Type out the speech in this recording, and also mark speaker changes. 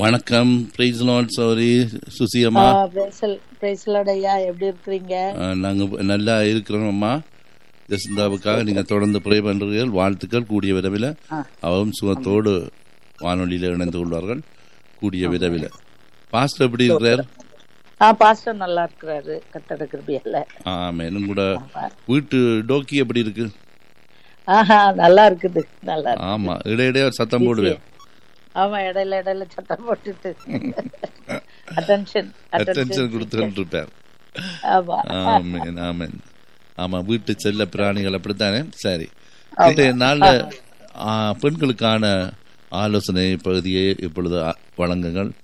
Speaker 1: வணக்கம் price Lord சௌரி சுசியம்மா
Speaker 2: பிரைஸ்லோடையா எப்படி இருக்கிறீங்க
Speaker 1: நாங்கள் நல்லா இருக்கிறோம் அம்மா ஜெசிந்தாவுக்காக நீங்கள் தொடர்ந்து ப்ரே பண்ணுறீர்கள் வாழ்த்துக்கள் கூடிய விரைவில் அவரும் சுகத்தோடு வானொலியில் இணைந்து கொள்வார்கள் கூடிய விரைவில் பாஸ்டர் எப்படி இருக்கிறார்
Speaker 2: ஆ பாஸ்டர் நல்லா இருக்கிறாரு கத்தட கிருபியல்ல
Speaker 1: ஆமாம் கூட வீட்டு டோக்கி எப்படி இருக்கு
Speaker 2: ஆஹா நல்லா இருக்குது நல்லா இருக்கு
Speaker 1: ஆமா இடையிடையே ஒரு சத்தம் போடுவேன்
Speaker 2: ஆமா இடையில இடையில சத்தம் போட்டுட்டு அட்டென்ஷன்
Speaker 1: அட்டென்ஷன் கொடுத்துட்டு இருப்பார்
Speaker 2: ஆமா
Speaker 1: ஆமேன் ஆமேன் ஆமா வீட்டு செல்ல பிராணிகள் அப்படித்தானே சரி இன்றைய நாள்ல ஆ, பெண்களுக்கான ஆலோசனை பகுதியை இப்பொழுது ஆ- வழங்குங்கள்